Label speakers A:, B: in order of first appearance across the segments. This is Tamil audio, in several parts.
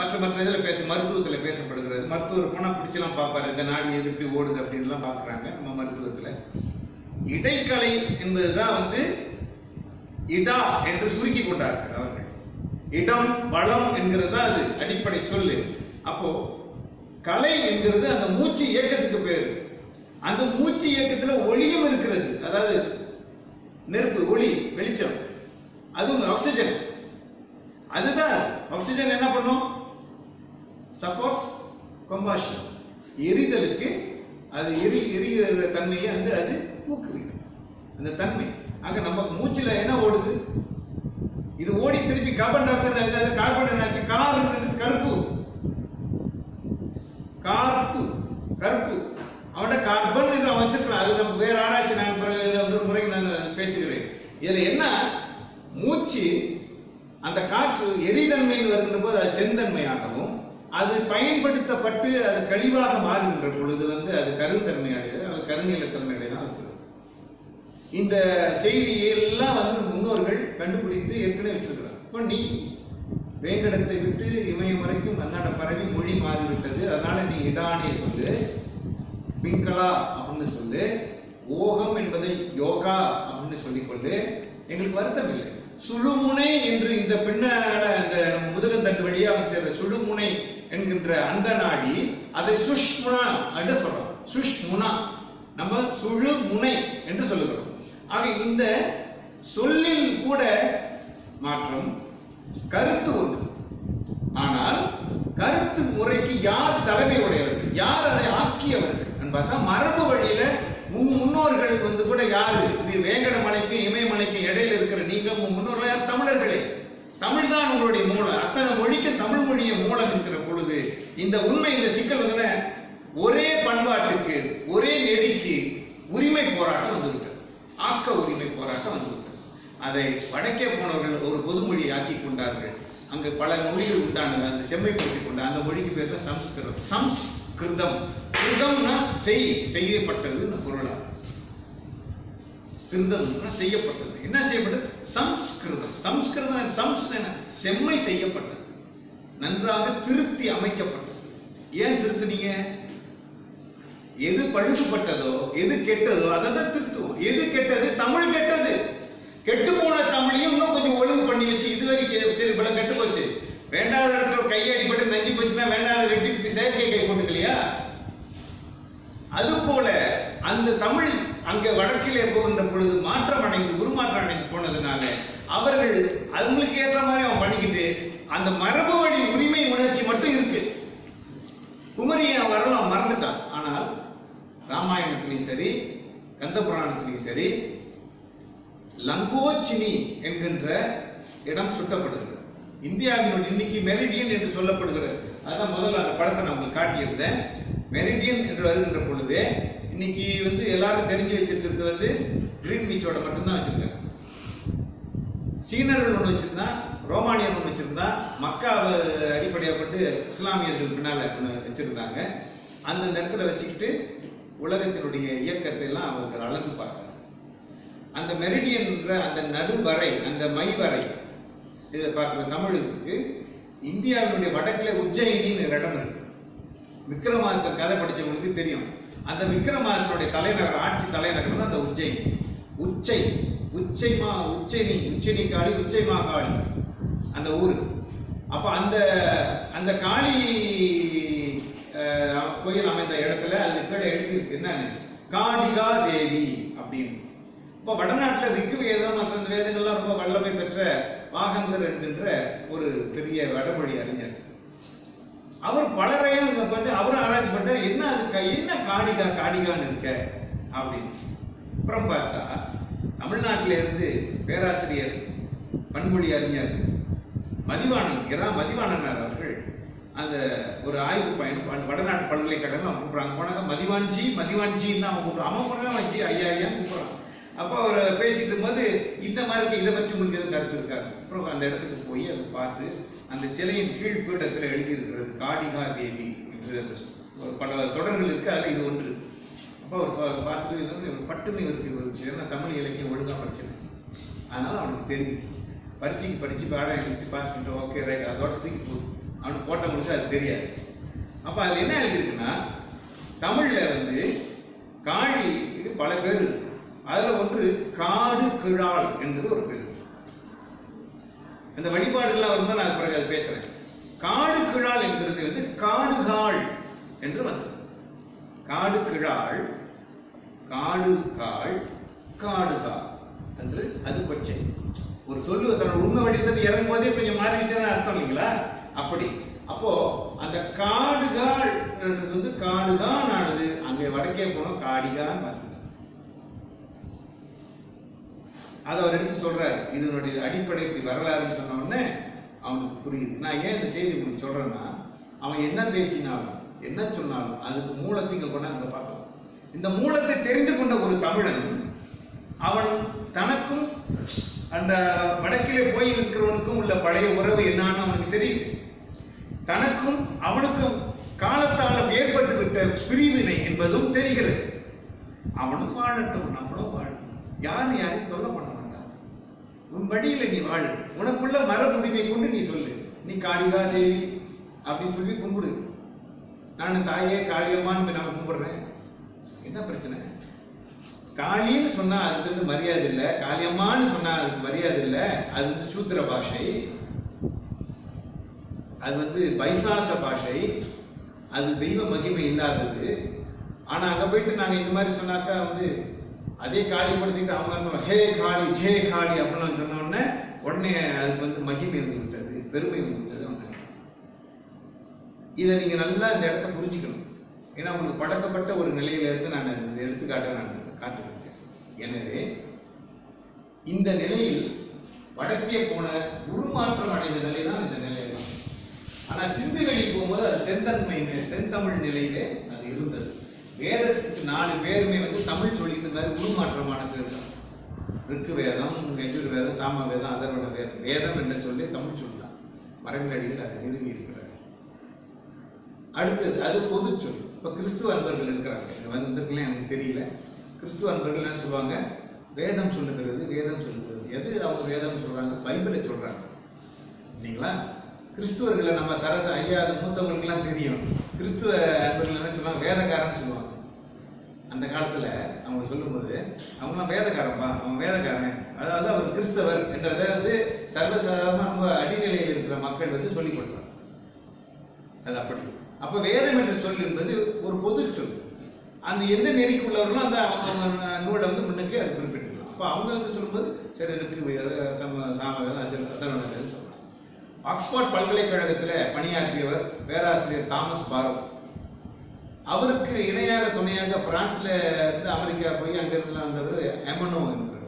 A: மற்ற மற்ற இதில் பேச மருத்துவத்தில் பேசப்படுகிறது மருத்துவர் போனால் பிடிச்சலாம் பார்ப்பாரு இந்த நாடி எது எப்படி ஓடுது அப்படின்லாம் பார்க்குறாங்க நம்ம மருத்துவத்தில் இடைக்கலை என்பதுதான் வந்து இடா என்று சுருக்கி கொண்டார்கள் அவர்கள் இடம் வளம் என்கிறது தான் அது அடிப்படை சொல்லு அப்போ கலை என்கிறது அந்த மூச்சு இயக்கத்துக்கு பேரு அந்த மூச்சு இயக்கத்துல ஒளியும் இருக்கிறது அதாவது நெருப்பு ஒளி வெளிச்சம் அதுவும் ஆக்சிஜன் அதுதான் ஆக்சிஜன் என்ன பண்ணும் சப்போர்ட்ஸ் கம்பாஷன் எரிதலுக்கு அது எரி எரிகிற தன்மையை வந்து அது ஊக்குவிக்கும் அந்த தன்மை ஆக நம்ம மூச்சுல என்ன ஓடுது இது ஓடி திருப்பி கார்பன் டை ஆக்சைடு கார்பன் என்னாச்சு கார் கருப்பு கார்ப்பு கருப்பு அவன கார்பன் என்று அவன் வச்சிருக்கான் அது நம்ம வேற ஆராய்ச்சி நான் பிறகு இன்னொரு முறைக்கு நான் பேசுகிறேன் இதுல என்ன மூச்சு அந்த காற்று எரிதன்மையில் வருகின்ற போது அது செந்தன்மையாகவும் அது பயன்படுத்தப்பட்டு அது கழிவாக மாறுகின்ற பொழுது வந்து அது கருந்தன்மை அடையுது அது கருநீலத்தன்மை தான் இருக்கிறது இந்த செய்தியெல்லாம் வந்து முன்னோர்கள் கண்டுபிடித்து ஏற்கனவே வச்சிருக்கிறாங்க இப்போ நீ வேங்கடத்தை விட்டு இமயம் வரைக்கும் அந்தாண்ட பரவி மொழி மாறிவிட்டது அதனால நீ இடானே சொல்லு பிங்களா அப்படின்னு சொல்லு ஓகம் என்பதை யோகா அப்படின்னு சொல்லிக்கொண்டு எங்களுக்கு வருத்தம் இல்லை சுழுமுனை என்று இந்த பின்னால அந்த முதுகந்தண்டு வழியாக சேர்ந்த சுழுமுனை என்கின்ற அந்த நாடி அதை சுஷ்முனா என்று சொல்றோம் சுஷ்முனா நம்ம சுழு முனை என்று சொல்லுகிறோம் ஆக இந்த சொல்லில் கூட மாற்றம் கருத்து ஒன்று ஆனால் கருத்து முறைக்கு யார் தலைமை உடையவர்கள் யார் அதை ஆக்கியவர்கள் பார்த்தா மரபு வழியில முன் முன்னோர்கள் வந்து கூட யாரு இது வேங்கட மலைக்கும் இமயமலைக்கும் இடையில இருக்கிற நீங்க உங்க முன்னோர்கள் யார் தமிழர்களே தமிழ் தான் உங்களுடைய மூலம் அத்தனை மொழிக்கு தமிழ் மொழியை மூலம் இருக்கிற பொழுது இந்த உண்மை இந்த சிக்கல் வந்து ஒரே பண்பாட்டுக்கு ஒரே நெறிக்கு உரிமை போராட்டம் வந்துவிட்டது ஆக்க உரிமை போராட்டம் வந்துவிட்டது அதை வடக்கே போனவர்கள் ஒரு பொதுமொழி ஆக்கி கொண்டார்கள் அங்கு பல மொழிகள் உண்டானது அந்த செம்மைப்படுத்தி கொண்ட அந்த மொழிக்கு பேர் தான் சம்ஸ்கிருதம் சம்ஸ்கிருதம் கிருதம்னா செய் செய்யப்பட்டதுன்னு பொருளா கிருதம்னா செய்யப்பட்டது என்ன செய்யப்பட்டது சம்ஸ்கிருதம் சம்ஸ்கிருதம் சம்ஸ் என்ன செம்மை செய்யப்பட்டது நன்றாக திருத்தி அமைக்கப்பட்டது ஏன் திருத்துனீங்க எது பழுதுபட்டதோ எது கெட்டதோ அதை தான் திருத்துவோம் எது கெட்டது தமிழ் கெட்டது கெட்டு போன தமிழையும் இன்னும் கொஞ்சம் ஒழுங்கு பண்ணி வச்சு இது வரைக்கும் சரி இப்ப கெட்டு போச்சு வேண்டாத இடத்துல ஒரு கை அடிபட்டு நெஞ்சு போச்சுன்னா வேண்டாத வெட்டி செயற்கை கை போட்டுக்கலையா அது போல அந்த தமிழ் அங்க வடக்கிலே போகின்ற பொழுது மாற்றம் அடைந்து உருமாற்றம் அடைந்து போனதுனால அவர்கள் அவங்களுக்கு ஏற்ற மாதிரி அவன் பண்ணிக்கிட்டு அந்த மரபு வழி உரிமை உணர்ச்சி மட்டும் இருக்கு குமரியை அவன் வரலாம் மறந்துட்டான் ஆனால் ராமாயணத்திலையும் சரி கந்த புராணத்திலையும் சரி லங்கோச்சினி என்கின்ற இடம் சுட்டப்படுகிறது இந்தியாவினுடைய இன்னைக்கு மெரிடியன் என்று சொல்லப்படுகிறது அதான் முதல்ல அந்த படத்தை நான் உங்களுக்கு காட்டியிருந்தேன் மெரிடியன் என்று வருகின்ற பொழுது இன்னைக்கு வந்து எல்லாரும் தெரிஞ்சு வச்சிருக்கிறது வந்து கிரீன் பீச்சோட மட்டும்தான் வச்சிருக்காங்க சீனர்கள் ஒன்று வச்சிருந்தா ரோமானியர் ஒன்று வச்சிருந்தா மக்காவை அடிப்படையாக கொண்டு இஸ்லாமியர்கள் பின்னால ஒன்று வச்சிருந்தாங்க அந்த நேரத்தில் வச்சுக்கிட்டு உலகத்தினுடைய இயக்கத்தை எல்லாம் அவர்கள் அளந்து பார்த்தாங்க அந்த மெரிடியன்ற அந்த நடுவரை அந்த மைவரை இதை பார்க்குற தமிழுக்கு இந்தியாவினுடைய வடக்கில் உஜ்ஜயினின்னு ஒரு இடம் இருக்கு விக்ரமாதித்தன் கதை படிச்சவங்களுக்கு தெரியும் அந்த விக்ரமாதித்தனுடைய தலைநகர் ஆட்சி தலைநகர் தான் அந்த உஜ்ஜயினி உச்சை உச்சை மா உச்சைனி உச்சைனி காளி உச்சை மா காளி அந்த ஊரு அப்ப அந்த அந்த காளி அஹ், கோயில் அமைந்த இடத்துல அது கீழே எழுதியிருக்கு என்னன்னு காடிகா தேவி அப்படின்னு இப்போ வடநாட்டுல ரிக்கு வேதம் மற்ற இந்த வேதங்கள்லாம் ரொம்ப வல்லமை பெற்ற வாகங்கர் என்கின்ற ஒரு பெரிய வடமொழி அறிஞர் அவர் பலரையும் இங்க பண்ணி அவரும் ஆராய்ச்சி பண்றாரு என்ன அது க- என்ன காடிகா காடிகான்னு இருக்க அப்படின்னு அப்புறம் பார்த்தா தமிழ்நாட்டில இருந்து பேராசிரியர் பன்மொழி அறிஞர் மதிவாணன் இரா மதிவாணனார் அவர்கள் அந்த ஒரு ஆய்வு பயணம் வட- வடநாட்டு பல்கலைக்கழகம் அவங்க கூப்பிடுறாங்க போனாங்க மதிவான்ஜி மதிவான்ஜின்னு தான் அவங்க கூப்பிடுறாங்க அவன் போனாங்க வஞ்சி ஐயா ஐயான்னு கூப்பிடுறான் அப்போ அவர் பேசிட்டு இருக்கும்போது இந்த மாதிரி இருக்கு, இதை பற்றி உங்களுக்கு எதுவும் கருத்து இருக்காரு அப்புறம் அந்த இடத்துக்கு போய் அதை பார்த்து அந்த சிலையின் கீழ் பீடத்தில் எழுதியிருக்கிறது காடிகா தேவி என்று அந்த ஒரு பல தொடர்கள் இருக்கு அதில் இது ஒன்று அப்போ அவர் சொ- பார்த்துட்டு இன்னொரு இவர் பட்டுன்னு இவருக்கு இருந்துச்சு ஏன்னா தமிழ் இலக்கியம் ஒழுங்கா படிச்சேன் அதனால அவனுக்கு தெரியும் பரீட்சைக்கு படிச்சு பாடம் எழுதி பாஸ் பண்ணிட்டோம் ஓகே ரைட் அதோட தூக்கி போடு அவனுக்கு போட்டவங்களுக்கு அது தெரியாது அப்ப அதுல என்ன எழுதியிருக்குன்னா தமிழ்ல வந்து காளிக்கு பல பேர் இருக்கு அதுல ஒன்று காடு கிழாள் என்பது ஒரு பேர் அந்த வழிபாடுகள்லாம் வரும்போது நான் பிறகு அது பேசுறேன் காடு கிழாள் என்கிறது வந்து காடுகாள் என்று வந்தது காடு கிழாள் காடு காள் காடுகாள் என்று அது கொச்சை ஒரு சொல்லு தன்னோட உண்மை வடிவத்தை இறங்கும் போதே கொஞ்சம் மாறிடுச்சுன்னு அர்த்தம் இல்லைங்களா அப்படி அப்போ அந்த காடுகாள் வந்து காடுகான் ஆனது அங்கே வடக்கே போனோம் காடிகான் வந்தது அதை அவர் எடுத்து சொல்றாரு இதனுடைய அடிப்படை இப்படி வரலாறுன்னு சொன்ன உடனே அவனுக்கு புரியுது நான் ஏன் இந்த செய்தி இப்படி சொல்றேன்னா அவன் என்ன பேசினாலும் என்ன சொன்னாலும் அதுக்கு மூலத்தை இங்க கொண்டாந்து பார்க்கணும் இந்த மூலத்தை தெரிந்து கொண்ட ஒரு தமிழன் அவன் தனக்கும் அந்த வடக்கிலே போய் இருக்கிறவனுக்கும் உள்ள பழைய உறவு என்னன்னு அவனுக்கு தெரியுது தனக்கும் அவனுக்கும் காலத்தால் ஏற்பட்டு விட்ட பிரிவினை என்பதும் தெரிகிறது அவனும் வாழட்டும் நம்மளும் வாழட்டும் யாரும் யாரையும் தொல்லை பண்ண மாட்டான் உன் வழியில நீ வாழு உனக்குள்ள மரபுரிமை கொண்டு நீ சொல்லு நீ காளிகா தேவி அப்படின்னு சொல்லி கும்பிடு நான் தாயே காளியம்மான்னு நான் கும்பிடுறேன் என்ன பிரச்சனை காளின்னு சொன்னா அதுக்கு வந்து மரியாதை இல்லை காளியம்மான்னு சொன்னா அதுக்கு மரியாதை இல்லை அது வந்து சூத்திர பாஷை அது வந்து பைசாச பாஷை அது தெய்வ மகிமை இல்லாதது ஆனா அங்க போயிட்டு நாங்க இந்த மாதிரி சொன்னாக்கா வந்து அதே காளி படுத்திட்டு அவங்க வந்து ஹே காளி ஜே காளி அப்படின்னு சொன்ன உடனே உடனே அதுக்கு வந்து மகிமை வந்து விட்டது பெருமை வந்து விட்டது அவங்க இதை நீங்க நல்லா இந்த இடத்த புரிஞ்சுக்கணும் ஏன்னா உங்களுக்கு பழக்கப்பட்ட ஒரு நிலையில இருந்து நான் இந்த எடுத்துக்காட்ட நான் காட்டுகிறேன் எனவே இந்த நிலையில் வடக்கே போன உருமாற்றம் அடைந்த நிலை தான் இந்த நிலை ஆனா சிந்து வெளி போகும்போது அது செந்தன்மை நிலை, செந்தமிழ் நிலையிலே அது இருந்தது வேதத்துக்கு நாலு பேருமே வந்து தமிழ் சொல்லிட்டு இருந்தாரு உருமாற்றமான பேர் தான் ரிக்கு வேதம் எஜுர் வேதம் சாம வேதம் அதர்வண வேதம் வேதம் என்று சொல்லி தமிழ் சொல்லலாம் மரங்களடியில் அதை நிறுவி இருக்கிறார் அடுத்தது அது பொது சொல் இப்ப கிறிஸ்துவ அன்பர்கள் இருக்கிறாங்க இங்க வந்திருக்கலாம் எனக்கு தெரியல கிறிஸ்துவ அன்பர்கள் என்ன சொல்லுவாங்க வேதம் சொல்லுகிறது வேதம் சொல்லுகிறது எது அவங்க வேதம் சொல்றாங்க பைபிளை சொல்றாங்க இல்லைங்களா கிறிஸ்துவர்களை நம்ம சரச ஐயா அது மூத்தவங்களுக்குலாம் தெரியும் கிறிஸ்துவ அன்பர்கள் என்ன சொல்லுவாங்க வேதக்காரன்னு சொல்லுவாங்க அந்த காலத்துல அவங்க சொல்லும்போது அவங்களாம் வேதக்காரன்பா அவன் வேதக்காரன் அதாவது அவர் கிறிஸ்தவர் என்றதை வந்து சர்வசாதாரணமா நம்ம அடிநிலையில் இருக்கிற மக்கள் வந்து சொல்லிக் கொடுக்குறாங்க அது அப்படி அப்ப வேதம் என்ற சொல் என்பது ஒரு பொது சொல் அந்த எந்த நெறிக்குள்ளவர்களும் அந்த அவங்க அவங்க நூலை வந்து முன்னுக்கு அது குறிப்பிட்டுக்கலாம் அப்ப அவங்க வந்து சொல்லும்போது சரி இருக்கு வேத சம சாமவேதம் அஜல் அதர்வணவேதம் சொல்றாங்க ஆக்ஸ்போர்ட் பல்கலைக்கழகத்துல பணியாற்றியவர் பேராசிரியர் தாமஸ் பாரோ அவருக்கு இணையாக துணையாக பிரான்ஸ்ல இருந்து அமெரிக்கா போய் அங்க இருந்து வந்தவர் எமனோ என்பவர்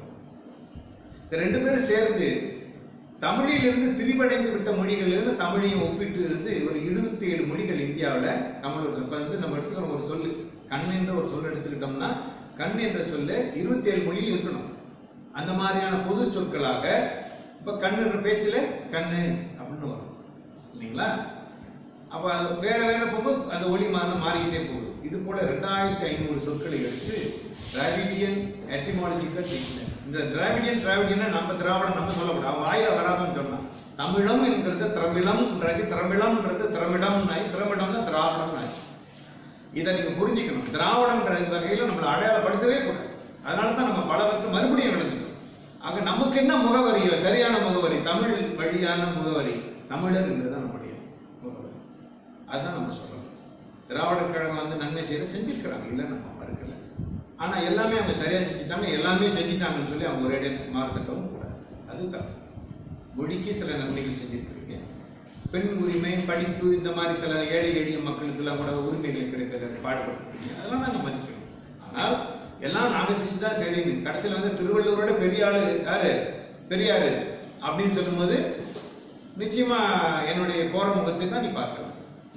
A: இந்த ரெண்டு பேரும் சேர்ந்து தமிழிலிருந்து திரிவடைந்து விட்ட மொழிகளிலிருந்து தமிழையும் ஒப்பிட்டு இருந்து ஒரு இருபத்தி ஏழு மொழிகள் இந்தியாவுல தமிழ் இருக்கு. இப்ப வந்து நம்ம எடுத்துக்கிறோம் ஒரு சொல்லு கண் என்ற ஒரு சொல் எடுத்துக்கிட்டோம்னா கண் என்ற சொல்லு இருபத்தி ஏழு மொழியில் இருக்கணும் அந்த மாதிரியான பொது சொற்களாக இப்ப கண்ணுன்ற பேச்சுல கண்ணு அப்படின்னு வரும் இல்லைங்களா அப்ப அது வேற வேற போகும்போது அந்த ஒளி மாறி மாறிக்கிட்டே போகுது இது போல ரெண்டாயிரத்தி ஐநூறு சொற்களை எடுத்து டிராவிடியன் எட்டிமாலஜிக்கல் டிக்ஷனரி இந்த டிராவிடியன் டிராவிடியன் நம்ம திராவிடம் நம்ம சொல்லக்கூடாது அவன் வாயில வராதுன்னு சொன்னான் தமிழம் என்கிறது திரமிழம்ன்றது திரமிழம்ன்றது திரமிடம் திரமிடம்னா திராவிடம் ஆச்சு இதை நீங்க புரிஞ்சுக்கணும் திராவிடம்ன்ற வகையில நம்மளை அடையாளப்படுத்தவே கூடாது அதனால தான் நம்ம பலவற்றை மறுபடியும் எழுதிட்டோம் ஆக நமக்கு என்ன முகவரியோ சரியான முகவரி தமிழ் வழியான முகவரி தமிழர் என்றுதான் நம்முடைய முகவரி அதுதான் நம்ம சொல்றோம் திராவிட கழகம் வந்து நன்மை செய்ய செஞ்சிருக்கிறாங்க இல்லை நம்ம மறுக்கல ஆனா எல்லாமே அவங்க சரியா செஞ்சுட்டாங்க எல்லாமே செஞ்சுட்டாங்கன்னு சொல்லி அவங்க ஒரே மாறத்தக்கவும் கூடாது அதுதான் மொழிக்கு சில நன்மைகள் செஞ்சிருக்கிறீங்க பெண் உரிமை படிப்பு இந்த மாதிரி சில ஏழை எளிய மக்களுக்கு எல்லாம் கூட உரிமைகள் கிடைக்கிறது பாடுபட்டுருக்கீங்க அதெல்லாம் நாங்க மதிக்கணும் ஆனால் எல்லாம் நாங்க செஞ்சுதான் சரி கடைசியில் வந்து திருவள்ளுவரோட பெரிய ஆளு யாரு பெரியாரு அப்படின்னு சொல்லும்போது நிச்சயமா என்னுடைய கோர முகத்தை தான் நீ பார்க்கலாம்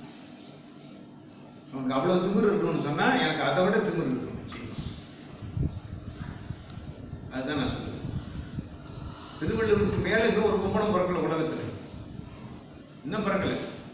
A: உனக்கு அவ்வளவு திமிரு இருக்கணும்னு சொன்னா எனக்கு அதை விட திமிரு இருக்கணும் நிச்சயமா அதுதான் நான் சொல்லுவேன் திருவள்ளுவருக்கு மேல இன்னும் ஒரு கும்படம் பிறக்கல உலகத்துல இன்னும் பிறக்கல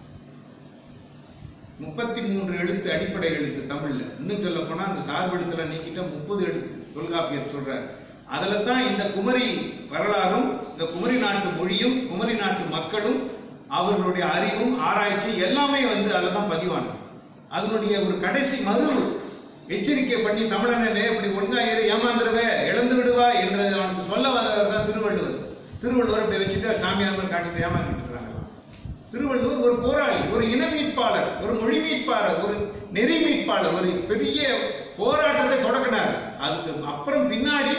A: முப்பத்தி மூன்று எழுத்து அடிப்படை எழுத்து தமிழ்ல இன்னும் சொல்ல போனா அந்த சார்பெழுத்துல நீக்கிட்ட முப்பது எழுத்து தொல்காப்பியர் சொல்றாரு அதுல தான் இந்த குமரி வரலாறும் இந்த குமரி நாட்டு மொழியும் குமரி நாட்டு மக்களும் அவர்களுடைய அறிவும் ஆராய்ச்சி எல்லாமே வந்து அதில் தான் பதிவானது அதனுடைய ஒரு கடைசி மறு எச்சரிக்கை பண்ணி தமிழனே இப்படி ஒழுங்கா ஏறி ஏமாந்துருவே இழந்து விடுவா என்று அவனுக்கு சொல்ல வந்தவர் தான் திருவள்ளுவர் திருவள்ளுவர் இப்படி வச்சுட்டு சாமியார் மாதிரி காட்டிட்டு ஏமாந்துட்டு இருக்காங்க திருவள்ளுவர் ஒரு போராளி ஒரு இன மீட்பாளர் ஒரு மொழி மீட்பாளர் ஒரு நெறி மீட்பாளர் ஒரு பெரிய போராட்டத்தை தொடங்கினார் அதுக்கு அப்புறம் பின்னாடி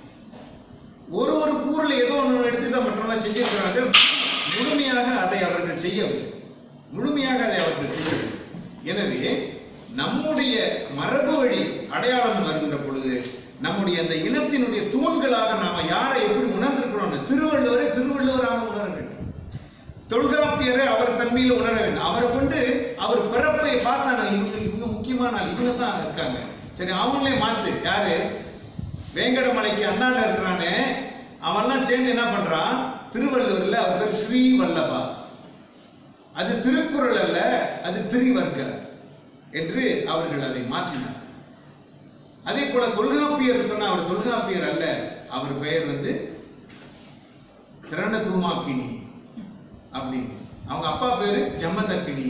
A: ஒரு ஒரு கூறில் ஏதோ ஒன்று எடுத்து தான் மற்றவங்க செஞ்சிருக்கிறார்கள் முழுமையாக அதை அவர்கள் செய்யவில்லை முழுமையாக அதை அவர்கள் செய்யவில்லை எனவே நம்முடைய மரபு வழி அடையாளம் வருகின்ற பொழுது நம்முடைய அந்த இனத்தினுடைய தூண்களாக நாம யாரை எப்படி உணர்ந்திருக்கிறோம் திருவள்ளுவரை திருவள்ளுவராக உணர வேண்டும் தொல்காப்பியரை அவர் தன்மையில் உணர வேண்டும் அவரை கொண்டு அவர் பிறப்பை பார்த்தாங்க இவங்க இவங்க முக்கியமான ஆள் இவங்க தான் இருக்காங்க சரி அவங்களே மாத்து யாரு வேங்கடமலைக்கு அந்தாண்ட இருக்கிறானே அவன்லாம் சேர்ந்து என்ன பண்றான் திருவள்ளுவர்ல அவர் பேர் ஸ்ரீ வல்லபா அது திருக்குறள் அல்ல அது திரிவர்க்க என்று அவர்கள் அதை மாற்றினார் அதே போல தொல்காப்பியர் சொன்ன அவர் தொல்காப்பியர் அல்ல அவர் பெயர் வந்து திரண்ட தூமாக்கினி அப்படின்னு அவங்க அப்பா பேரு ஜம்மதக்கினி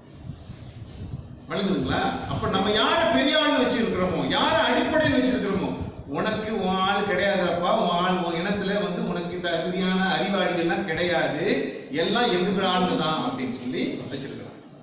A: வழங்குதுங்களா அப்ப நம்ம யார பெரிய ஆள்னு வச்சிருக்கிறோமோ யார அடிப்படையில் வச்சிருக்கிறோமோ உனக்கு உன் ஆள் கிடையாதுப்பா உன் ஆள் உன் இனத்துல வந்து உனக்கு தகுதியான அறிவாளிகள்லாம் கிடையாது எல்லாம் எங்க ஆளுங்க தான் அப்படின்னு சொல்லி வச்சிருக்கிறான்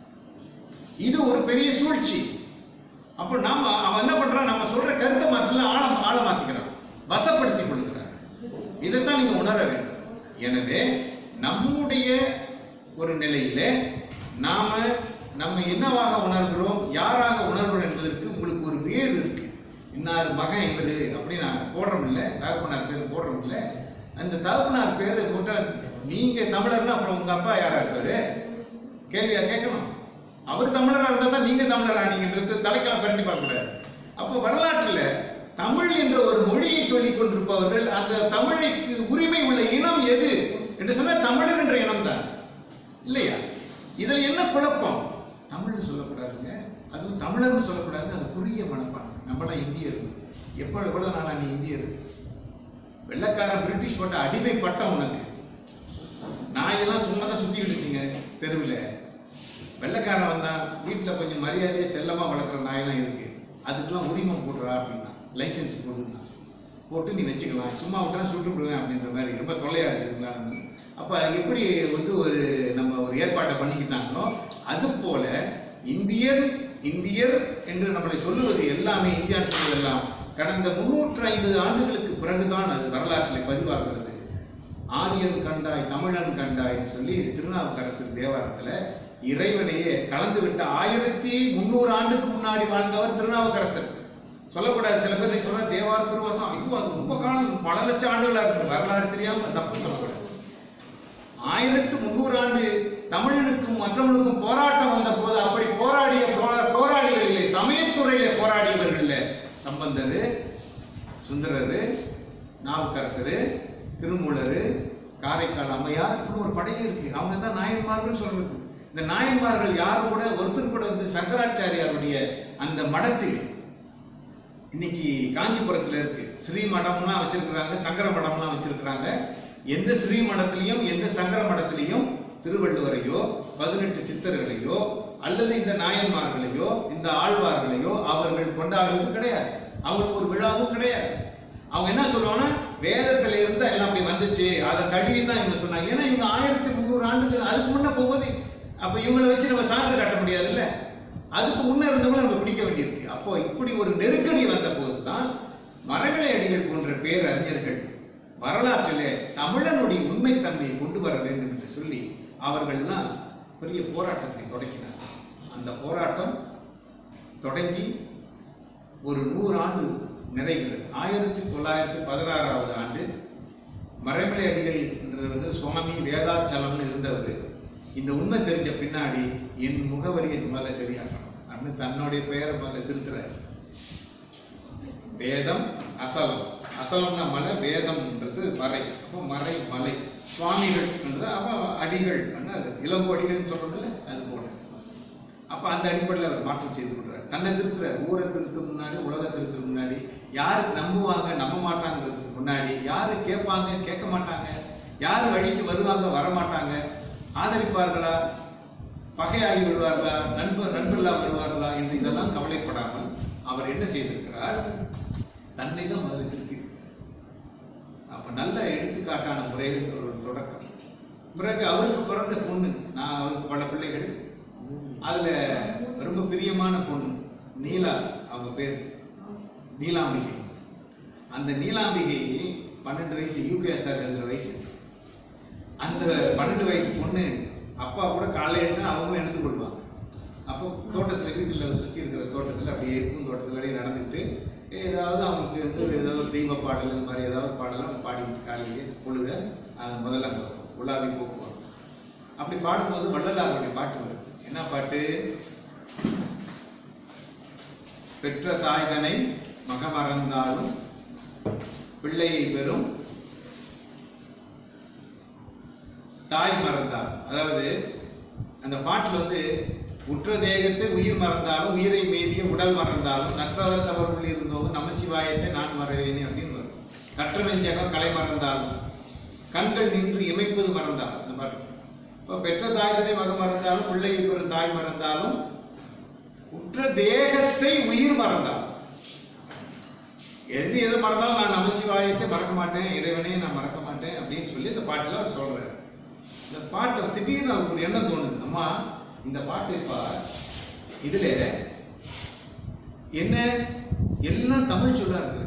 A: இது ஒரு பெரிய சூழ்ச்சி அப்ப நாம அவன் என்ன பண்றான் நம்ம சொல்ற கருத்தை மாற்றல ஆழ ஆழ மாத்திக்கிறான் வசப்படுத்தி கொள்கிறான் இதைத்தான் நீங்க உணர வேண்டும் எனவே நம்முடைய ஒரு நிலையில நாம நம்ம என்னவாக உணர்கிறோம் யாராக உணர்கிறோம் என்பதற்கு உங்களுக்கு ஒரு வேறு இருக்கு இன்னார் மகன் இவரு அப்படின்னு நான் போடுறோம் இல்ல தகப்பனார் பேர் போடுறோம் இல்ல அந்த தகப்பனார் பேரை போட்டா நீங்க தமிழர்னா அப்புறம் உங்க அப்பா யாரா இருக்காரு கேள்வியா கேட்கணும் அவர் தமிழரா இருந்தா தான் நீங்க தமிழரா நீங்கன்றது தலைக்கெல்லாம் பிரண்டி பார்க்க கூடாது அப்போ வரலாற்றுல தமிழ் என்ற ஒரு மொழியை சொல்லிக் கொண்டிருப்பவர்கள் அந்த தமிழைக்கு உரிமை உள்ள இனம் எது என்று சொன்னா தமிழர் என்ற இனம் தான் இல்லையா இதுல என்ன குழப்பம் தமிழ்னு சொல்லக்கூடாதுங்க அதுவும் தமிழர்னு சொல்லக்கூடாது அது குறுகிய மனப்பான்மை நம்மளாம் இந்தியர் எப்போ எவ்வளவு நாளா நீ இந்தியர் வெள்ளக்காரன் பிரிட்டிஷ் போட்ட அடிமை பட்டம் உனக்கு நாயெல்லாம் சும்மா தான் சுத்திக்கிட்டு இருந்துச்சுங்க தெருவில் வெள்ளைக்காரன் வந்தா வீட்டுல கொஞ்சம் மரியாதையா செல்லமா வளர்க்குற நாயெல்லாம் இருக்கு அதுக்கெல்லாம் உரிமம் போடுறா அப்படின்னா லைசென்ஸ் போடுனா போட்டு நீ வச்சுக்கலாம் சும்மா விட்டா சுட்டு விடுவேன் அப்படின்ற மாதிரி ரொம்ப தொல்லையா இருக்குதுங்களா அப்ப எப்படி வந்து ஒரு நம்ம ஒரு ஏற்பாட்டை பண்ணிக்கிட்டாங்களோ அது போல இந்தியர் இந்தியர் என்று நம்மளை சொல்லுவது எல்லாமே இந்தியான்னு சொல்வது எல்லாம் கடந்த முன்னூற்று ஐம்பது ஆண்டுகளுக்கு பிறகுதான் அது வரலாற்றில் பதிவாகிறது ஆரியன் கண்டாய் தமிழன் கண்டாய்னு சொல்லி திருநாவுக்கரசர் தேவாரத்துல இறைவனையே கலந்து விட்ட ஆயிரத்தி முன்னூறு ஆண்டுக்கு முன்னாடி வாழ்ந்தவர் திருநாவுக்கரசர் சொல்லக்கூடாது சில பேர் சொல்ற தேவார திருவாசம் ஐயோ அது ரொம்ப காலம் பல லட்சம் ஆண்டுகளா இருக்கு வரலாறு தெரியாம தப்பு சொல்லக்கூடாது ஆயிரத்து முன்னூறு ஆண்டு தமிழனுக்கும் மற்றவனுக்கும் போராட்டம் வந்த போது அப்படி போராடிய போரா- போராளிகளிலே சமயத்துறையிலே போராடியவர்கள்ல சம்பந்தரு சுந்தரரு நாவுக்கரசரு திருமூலரு காரைக்கால் அம்மையார் இப்படி ஒரு படையே இருக்கு அவங்க தான் நாயன்மார்கள் சொல்றது இந்த நாயன்மார்கள் யாரும் கூட ஒருத்தர் கூட வந்து சங்கராச்சாரியாருடைய அந்த மடத்தில் இன்னைக்கு காஞ்சிபுரத்துல இருக்கு ஸ்ரீ மடம்லாம் வச்சிருக்கிறாங்க சங்கர மடம்லாம் வச்சிருக்கிறாங்க எந்த ஸ்ரீ மடத்திலையும் எந்த சங்கர மடத்திலையும் திருவள்ளுவரையோ பதினெட்டு சித்தர்களையோ அல்லது இந்த நாயன்மார்களையோ இந்த ஆழ்வார்களையோ அவர்கள் கொண்டாடுவது கிடையாது அவங்களுக்கு ஒரு விழாவும் கிடையாது அவங்க என்ன சொல்லுவாங்கன்னா வேதத்துல இருந்து எல்லாம் அப்படி வந்துச்சு அதை தழுவி தான் இவங்க சொன்னாங்க ஏன்னா இவங்க ஆயிரத்தி முந்நூறு ஆண்டுக்கு அதுக்கு முன்ன போகும்போது அப்ப இவங்களை வச்சு நம்ம சான்று காட்ட முடியாதுல்ல அதுக்கு முன்ன இருந்தவங்களை நம்ம பிடிக்க வேண்டியிருக்கு அப்போ இப்படி ஒரு நெருக்கடி வந்த போதுதான் மரவிலை அடிகள் போன்ற பேரறிஞர்கள் வரலாற்றிலே தமிழனுடைய உண்மைத்தன்மையை கொண்டு வர வேண்டும் என்று சொல்லி அவர்கள்லாம் பெரிய போராட்டத்தை தொடங்கினார் அந்த போராட்டம் தொடங்கி ஒரு நூறு ஆண்டு நிறைகிறது ஆயிரத்தி தொள்ளாயிரத்தி பதினாறாவது ஆண்டு மறைமலை அடிகள் என்றது வந்து சுவாமி வேதாச்சலம்னு இருந்தவர் இந்த உண்மை தெரிஞ்ச பின்னாடி என் முகவரியை முதல்ல சரியாக்கணும் அப்படின்னு தன்னுடைய பெயரை முதல்ல திருத்துறாரு வேதம் அசலம் அசலம்னா மலை வேதம்ன்றது மறை அப்போ மறை மலை சுவாமிகள் என்றது அப்போ அடிகள் அது இளங்கோ அடிகள்னு சொல்றதில்ல அது போல அப்ப அந்த அடிப்படையில் அவர் மாற்றம் செய்து கொள்றாரு தன்னை திருத்துறாரு ஊரை திருத்த முன்னாடி உலக திருத்த முன்னாடி யாரு நம்புவாங்க நம்ப மாட்டாங்கிறதுக்கு முன்னாடி யாரு கேட்பாங்க கேட்க மாட்டாங்க யாரு வழிக்கு வருவாங்க வர மாட்டாங்க ஆதரிப்பார்களா பகையாகி விடுவார்களா நண்பர் நண்பர்களாக விடுவார்களா என்று இதெல்லாம் கவலைப்படாமல் அவர் என்ன செய்திருக்கிறார் தன்னை தான் முதல்ல திருத்தி அப்ப நல்ல எடுத்துக்காட்டான முறையில் ஒரு தொடக்கம் பிறகு அவருக்கு பிறந்த பொண்ணு நான் அவருக்கு பல பிள்ளைகள் அதுல ரொம்ப பிரியமான பொண்ணு நீலா அவங்க பேர் நீலாம்பிகை அந்த நீலாம்பிகை பன்னெண்டு வயசு யூகேஎஸ்ஆர் எழுதுற வயசு அந்த பன்னெண்டு வயசு பொண்ணு அப்பா கூட காலையில எழுந்து அவங்களும் எழுந்து கொள்வாங்க அப்போ தோட்டத்துல வீட்டுல சுத்தி இருக்கிற தோட்டத்துல அப்படியே பூந்தோட்டத்துல அப்படியே நடந்துட்டு ஏதாவது அவங்களுக்கு வந்து ஏதாவது ஒரு தெய்வ பாடல் இந்த மாதிரி ஏதாவது பாடலாம் பாடிக்கிட்டு காலையிலே பொழுத அது முதல்ல அங்க உலாவி போக்குவாங்க அப்படி பாடும்போது வள்ளலாருடைய பாட்டு வரும் என்ன பாட்டு பெற்ற தாய்தனை மகமறந்தாலும் பிள்ளையை பெறும் தாய் மறந்தால் அதாவது அந்த பாட்டுல வந்து உற்ற தேகத்தை உயிர் மறந்தாலும் உயிரை மேவிய உடல் மறந்தாலும் நற்றவர் தவறுகள் இருந்தோம் நமசிவாயத்தை நான் மறவேனே அப்படின்னு வரும் கற்ற நெஞ்சகம் கலை மறந்தாலும் கண்கள் நின்று இமைப்பது மறந்தால் அந்த பாட்டு இப்போ பெற்ற தாய்தனை மகன் மறந்தாலும் பிள்ளையை பெறும் தாய் மறந்தாலும் உற்ற தேகத்தை உயிர் மறந்தால் எது எது மறந்தாலும் நான் நமசிவாயத்தை மறக்க மாட்டேன் இறைவனே நான் மறக்க மாட்டேன் அப்படின்னு சொல்லி இந்த பாட்டுல அவர் சொல்றாரு இந்த பாட்டை திடீர்னு அவருக்கு ஒரு எண்ணம் தோணுது அம்மா இந்த பாட்டு இப்ப இதுல என்ன எல்லாம் தமிழ் சொல்லா இருக்கு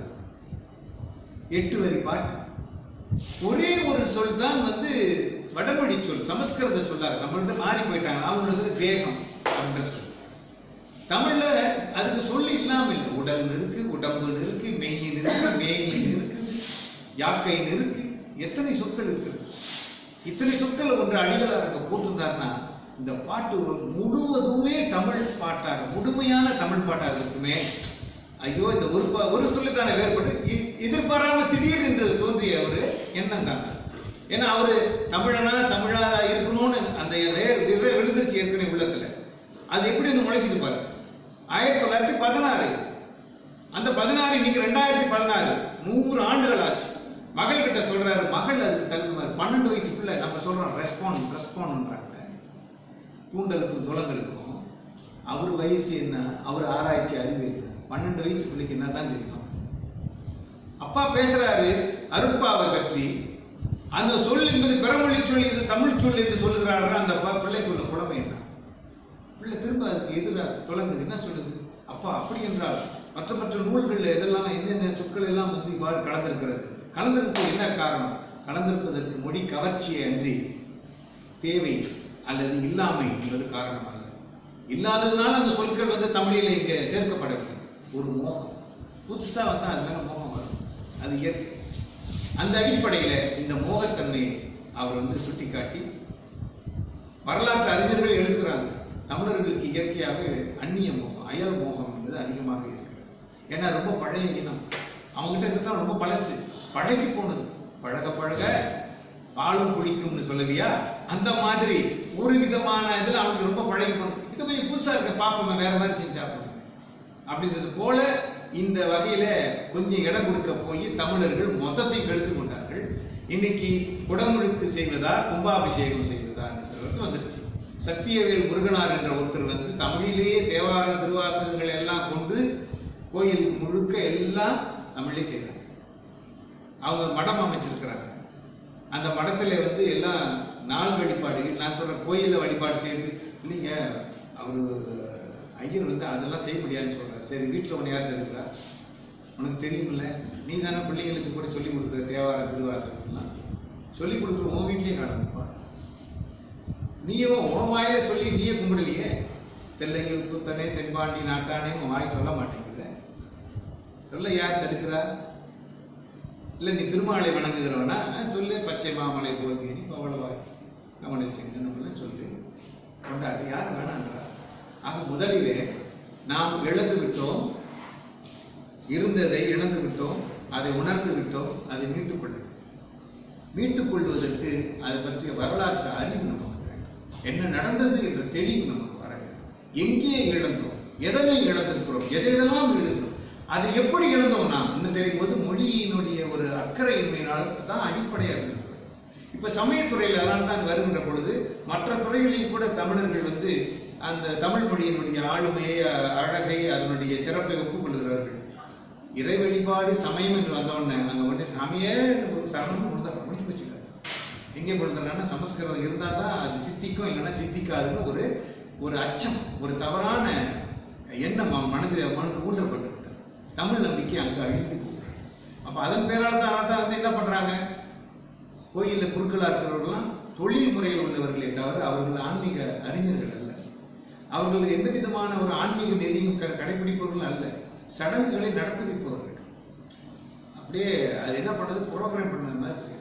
A: எட்டு வரி பாட்டு ஒரே ஒரு சொல் தான் வந்து வடமொழி சொல் சமஸ்கிருத சொல்லாரு நம்மள்ட்ட மாறி போயிட்டாங்க அவங்களோட சொல்லி தேகம் அப்படின்ற சொல் தமிழ்ல அதுக்கு சொல்லி இல்லாம இல்லை உடல் இருக்கு உடம்பு இருக்கு மெய்யின் இருக்கு மேயின் இருக்கு யாக்கையின் இருக்கு எத்தனை சொற்கள் இருக்கு இத்தனை சொற்கள் ஒன்று அடிகளார் அங்க போட்டிருந்தாருன்னா இந்த பாட்டு முழுவதுமே தமிழ் பாட்டாக முழுமையான தமிழ் பாட்டாக இருக்குமே ஐயோ இந்த ஒரு பா- ஒரு சொல்லி தானே வேறுபட்டு இ- எதிர்பாராம திடீர் என்று தோன்றிய ஒரு எண்ணம் தாங்க ஏன்னா அவரு தமிழனா தமிழா இருக்கணும்னு அந்த வேர் விதை விழுந்துச்சு ஏற்கனவே உள்ளத்துல அது எப்படி வந்து முளைக்குது பாரு ஆயிரத்தி தொள்ளாயிரத்தி பதினாறு அந்த பதினாறு இன்னைக்கு ரெண்டாயிரத்தி பதினாறு நூறு ஆண்டுகள் ஆச்சு மகள் கிட்ட சொல்றாரு மகள் அதுக்கு தகுந்த பன்னெண்டு வயசு பிள்ளை நம்ம சொல்றோம் ரெஸ்பாண்ட் ரெஸ்பாண்ட்ன்றாங்க தூண்டலுக்கும் துளங்களுக்கும் அவர் வயசு என்ன அவர் ஆராய்ச்சி அறிவு என்ன பன்னெண்டு வயசு பிள்ளைக்கு என்ன தான் தெரியும் அப்பா பேசுறாரு அருட்பாவை பற்றி அந்த சொல் என்பது பிறமொழி சொல் இது தமிழ் சொல் என்று சொல்லுகிறாரு அந்த ப- பிள்ளைக்குள்ள புலமை என்ன பிள்ளை திரும்ப அதுக்கு எதிராக தொடங்குது என்ன சொல்லுது அப்பா அப்படி என்றால் மற்ற மற்ற நூல்கள்ல எதெல்லாம் என்னென்ன சொற்கள் எல்லாம் வந்து இவ்வாறு கலந்திருக்கிறது கலந்திருப்பது என்ன காரணம் கலந்திருப்பதற்கு மொழி கவர்ச்சியை அன்றி தேவை அல்லது இல்லாமை என்பது காரணம் அல்ல இல்லாததுனால அந்த சொற்கள் வந்து தமிழில் இங்க சேர்க்கப்படவில்லை ஒரு மோகம் புதுசா வந்தா அது மேல மோகம் வரும் அது இயற்கை அந்த அடிப்படையில இந்த மோகத்தன்மையை அவர் வந்து சுட்டிக்காட்டி வரலாற்று அறிஞர்கள் எழுதுகிறாங்க தமிழர்களுக்கு இயற்கையாகவே அந்நிய மோகம் அயல் மோகம் என்பது அதிகமாக இருக்கிறது ஏன்னா ரொம்ப பழைய இனம் அவங்ககிட்ட இருக்கிறது ரொம்ப பழசு பழகி போனது பழக பழக பாலும் குடிக்கும்னு சொல்லலையா அந்த மாதிரி ஒரு விதமான இதுல அவனுக்கு ரொம்ப பழகி போனது இது கொஞ்சம் புதுசா இருக்க பாப்போமே வேற மாதிரி செஞ்சா அப்படின்றது போல இந்த வகையில கொஞ்சம் இடம் கொடுக்க போய் தமிழர்கள் மொத்தத்தை கெடுத்து கொண்டார்கள் இன்னைக்கு குடமுழுக்கு செய்வதா கும்பாபிஷேகம் செய்வதா சொல்றது வந்துருச்சு சத்தியவேல் முருகனார் என்ற ஒருத்தர் வந்து தமிழிலேயே தேவாரம் திருவாசகங்கள் எல்லாம் கொண்டு கோயில் முழுக்க எல்லாம் தமிழே செய்றாங்க அவங்க மடம் அமைச்சிருக்கிறாங்க அந்த மடத்துல வந்து எல்லாம் நாள் வழிபாடு நான் சொல்றேன் கோயில்ல வழிபாடு செய்யுது இல்லைங்க அவரு ஐயர் வந்து அதெல்லாம் செய்ய முடியாதுன்னு சொல்றாரு சரி வீட்டுல ஒன்று யார் இருக்கிறா உனக்கு தெரியுமில்ல நீ தானே பிள்ளைங்களுக்கு கூட சொல்லி கொடுக்குற தேவார திருவாசகம்லாம் சொல்லி கொடுக்குற உன் வீட்லயே காணுப்பா நீயும் உன் வாயில சொல்லி நீயே கும்பிடலையே தெல்லைகள் கூத்தனே தென்பாண்டி நாட்டானே உன் வாய் சொல்ல மாட்டேங்குற சொல்ல யார் தடுக்கிறா இல்ல நீ திருமாலை வணங்குகிறவனா ஆ, சொல்லு பச்சை மாமலை போகி பவளவாய் கவனை செங்கன்னு சொல்லு கொண்டாடி யார் வேணான்றா ஆக முதலிலே நாம் இழந்து விட்டோம் இருந்ததை இழந்து விட்டோம் அதை உணர்ந்து விட்டோம் அதை மீட்டுக் கொள்ள மீட்டுக் கொள்வதற்கு அதை பற்றிய வரலாற்று அறிவு நமக்கு வேண்டும் என்ன நடந்தது என்ற தெளிவு நமக்கு வர வேண்டும் எங்கே இழந்தோம் எதனை இழந்திருக்கிறோம் எதையெல்லாம் இழந்தோம் அது எப்படி இழந்தோம் நாம் இன்னும் தெரியும் போது மொழியினுடைய ஒரு அக்கறையின்மையினால் தான் அடிப்படையாக இருந்தது இப்ப சமயத்துறையில் அதனால தான் வருகின்ற பொழுது மற்ற துறைகளில் கூட தமிழர்கள் வந்து அந்த தமிழ் மொழியினுடைய ஆளுமையை அ- அழகை அதனுடைய சிறப்பை ஒப்புக்கொள்கிறார்கள் இறை வழிபாடு சமயம் என்று வந்தவுடனே அங்க வந்து சாமியே ஒரு சரணம் கொடுத்தாங்க முடிஞ்சு போச்சுங்க எங்கே கொடுத்தாங்கன்னா சமஸ்கிருதம் இருந்தால் தான் அது சித்திக்கும் இல்லைன்னா சித்திக்காதுன்னு ஒரு ஒரு அச்சம் ஒரு தவறான எண்ணம் அவன் மனதில் அவனுக்கு ஊட்டப்பட்டு விட்டது. தமிழ் நம்பிக்கை அங்கே அழிந்து போகுது அப்போ அதன் பேரால் தான் அதான் வந்து என்ன பண்றாங்க கோயிலில் குருக்களாக இருக்கிறவர்கள்லாம் தொழில் முறையில் உள்ளவர்களே தவிர அவர்கள் ஆன்மீக அறிஞர்கள் அல்ல அவர்கள் எந்த விதமான ஒரு ஆன்மீக நெறியும் க- கடைபிடிப்பவர்கள் அல்ல சடங்குகளை நடத்தி வைப்பவர்கள் அப்படியே அது என்ன பண்ணது ப்ரோக்ராம் பண்ண மாதிரி இருக்கு.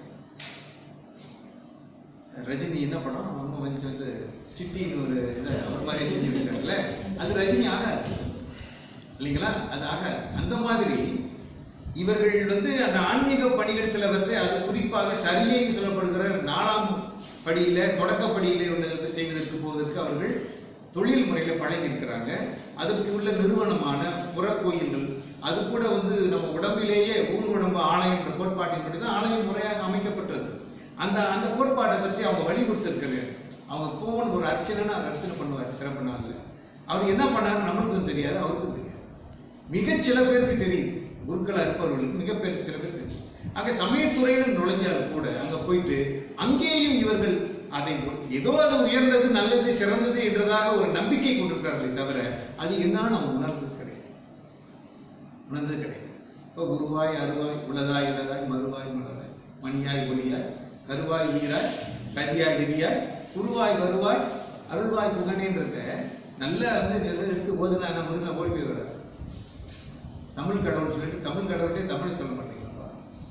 A: ரஜினி என்ன படம் அவங்க வந்து வந்து சிட்டின்னு ஒரு இதை அவர் மாதிரி செஞ்சு வச்சாங்கல்ல அது ரஜினி ஆகாது இல்லைங்களா அது ஆகாது அந்த மாதிரி இவர்கள் வந்து அந்த ஆன்மீக பணிகள் சிலவற்றை அது குறிப்பாக சரியை சொல்லப்படுகிற நாலாம் படியில தொடக்க படியில உள்ளவர்கள் செய்வதற்கு போவதற்கு அவர்கள் தொழில் முறையில பழகி இருக்கிறாங்க அதற்கு உள்ள நிறுவனமான புறக்கோயில்கள் அது கூட வந்து நம்ம உடம்பிலேயே ஊர் உடம்பு ஆலயம் என்ற கோட்பாட்டின்படி தான் ஆலயம் முறையாக அமைக்கப்பட்டது அந்த அந்த கோட்பாட்டை பற்றி அவங்க வலியுறுத்திருக்கிறாங்க அவங்க போகணும் ஒரு அர்ச்சனைன்னு அவர் அர்ச்சனை பண்ணுவார் சிறப்பு நாள்ல அவர் என்ன பண்ணாரு நம்மளுக்கும் தெரியாது அவருக்கும் தெரியாது மிகச் சில பேருக்கு தெரியும் குருக்களா இருப்பவர்களுக்கு மிக பேர் சில பேர் தெரியும் ஆக சமயத்துறையில் நுழைஞ்சாலும் கூட அங்க போயிட்டு அங்கேயும் இவர்கள் அதை ஒரு- ஏதோ அது உயர்ந்தது நல்லது சிறந்தது என்றதாக ஒரு நம்பிக்கை கொண்டிருக்கிறார்களே தவிர அது என்னன்னு அவங்க உணர்ந்தது கிடையாது உணர்ந்தது கிடையாது இப்போ குருவாய் அருவாய் உளதாய் இளதாய் மறுவாய் மலராய் மணியாய் ஒளியாய் கருவாய் உயிராய் கதியாய் விதியாய் குருவாய் வருவாய் அருள்வாய் புகனேன்றத நல்லா வந்து எதை எடுத்து ஓதுனா நம்ம முருகன் ஓடி போய் வர்றாரு தமிழ் கடவுள் சொல்லிட்டு தமிழ் கடவுளே தமிழை சொல்ல மாட்டீங்களா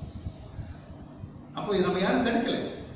A: அப்போ இது நம்ம யாரும் தடுக்கல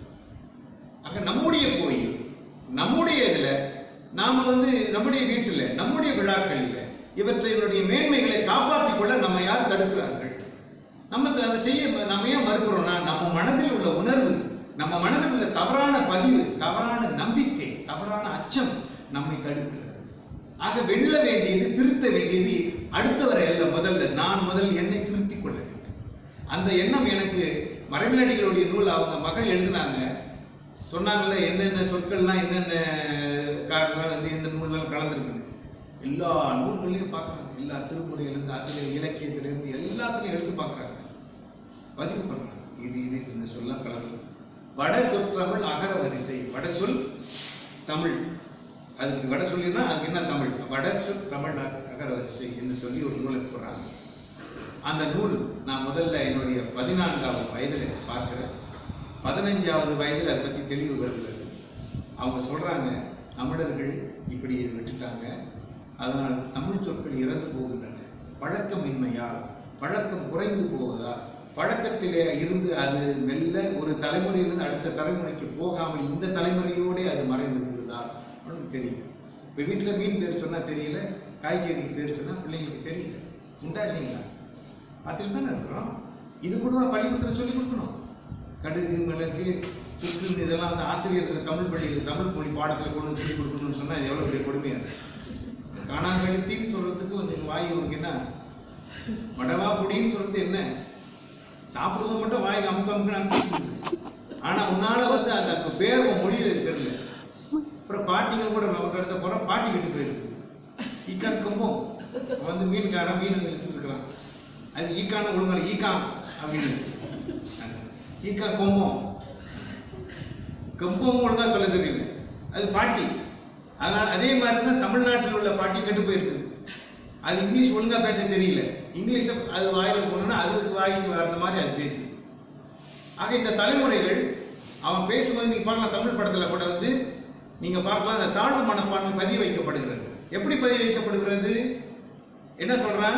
A: அங்க நம்முடைய கோயில் நம்முடைய இதுல நாம வந்து நம்முடைய வீட்டுல நம்முடைய விழாக்கள்ல இவற்றினுடைய மேன்மைகளை காப்பாற்றிக் கொள்ள நம்ம யார் தடுக்கிறார்கள் நம்ம த- அதை செய்ய நம்ம ஏன் மறுக்கிறோம்னா நம்ம மனதில் உள்ள உணர்வு நம்ம மனதில் உள்ள தவறான பதிவு தவறான நம்பிக்கை தவறான அச்சம் நம்மை தடுக்கிறது ஆக வெல்ல வேண்டியது திருத்த வேண்டியது அடுத்தவரை அல்ல முதல்ல நான் முதல் என்னை திருத்திக் கொள்ள வேண்டும் அந்த எண்ணம் எனக்கு மறைமலடிகளுடைய நூல் அவங்க மகள் எழுதினாங்க சொன்னாங்கல்ல என்னென்ன சொற்கள்லாம் என்னென்ன காரணங்கள் வந்து எந்த நூல்லாம் கலந்துருக்கு எல்லா நூல்களையும் பார்க்கறாங்க எல்லா திருமுறையிலிருந்து அதுல இலக்கியத்திலிருந்து எல்லாத்துலயும் எடுத்து பார்க்கறாங்க பதிவு பண்றாங்க இது இது இந்த சொல்லலாம் கலந்து வட சொற்றமிழ் அகர வரிசை வட சொல் தமிழ் அதுக்கு வட சொல்லினா அதுக்கு என்ன தமிழ் வட சொல் தமிழ் அக- அகர வரிசை என்று சொல்லி ஒரு நூலை போடுறாங்க அந்த நூல் நான் முதல்ல என்னுடைய பதினான்காவது வயதில் பார்க்கிறேன் பதினஞ்சாவது வயதில் அதை பற்றி தெளிவு வருகிறது அவங்க சொல்றாங்க தமிழர்கள் இப்படி இதை விட்டுட்டாங்க அதனால் தமிழ் சொற்கள் இறந்து போகின்றன பழக்கமின்மையால் பழக்கம் குறைந்து போவதால் பழக்கத்திலே இருந்து அது மெல்ல ஒரு தலைமுறையிலிருந்து அடுத்த தலைமுறைக்கு போகாமல் இந்த தலைமுறையோடே அது மறைந்து விடுவதால் உனக்கு தெரியும் இப்போ வீட்டில் மீன் பேர் சொன்னா தெரியல காய்கறிக்கு பேர் சொன்னா பிள்ளைங்களுக்கு தெரியல உண்டா இல்லைங்களா பார்த்துட்டு தானே இருக்கிறோம் இது கூட பள்ளிக்கூடத்தில் சொல்லி கொடுக்கணும் கடுகு மிளகு சுக்கு இதெல்லாம் வந்து ஆசிரியர்கள் தமிழ் பள்ளி தமிழ் மொழி பாடத்தில் கொண்டு வந்து சொல்லி கொடுக்கணும்னு சொன்னா இது எவ்வளவு பெரிய கொடுமையா இருக்கு காணாங்கழுத்தின்னு சொல்றதுக்கு வந்து வாய் உனக்கு என்ன வடவா பொடின்னு சொல்றது என்ன சாப்பிடுறது மட்டும் வாய் அமுக்க அமுக்க அமுக்கிட்டு ஆனா உன்னால வந்து அந்த பேர் உன் மொழியில தெரியல அப்புறம் பாட்டிங்க கூட நமக்கு அடுத்த போறோம் பாட்டி கிட்ட போயிருக்கு ஈக்கான் கம்பம் வந்து மீன்காரன் மீன் எடுத்துட்டு இருக்கிறான் அது ஈக்கான ஒழுங்கான ஈக்கான் அப்படின்னு ஈக்கா கொம்பம் கம்பம் ஒழுங்கா சொல்ல தெரியல அது பாட்டி அதனால அதே மாதிரி தான் தமிழ்நாட்டில் உள்ள பாட்டி கெட்டு போயிருக்கு அது இங்கிலீஷ் ஒழுங்கா பேச தெரியல இங்கிலீஷ அது வாயில போனோம்னா அதுக்கு வாய்க்கு வர்ற மாதிரி அது பேசுது ஆக இந்த தலைமுறைகள் அவன் பேசும்போது நீங்க பார்க்கலாம் தமிழ் படத்துல கூட வந்து நீங்க பார்க்கலாம் அந்த தாழ்வு மனப்பான்மை பதிய வைக்கப்படுகிறது எப்படி பதிய வைக்கப்படுகிறது என்ன சொல்றான்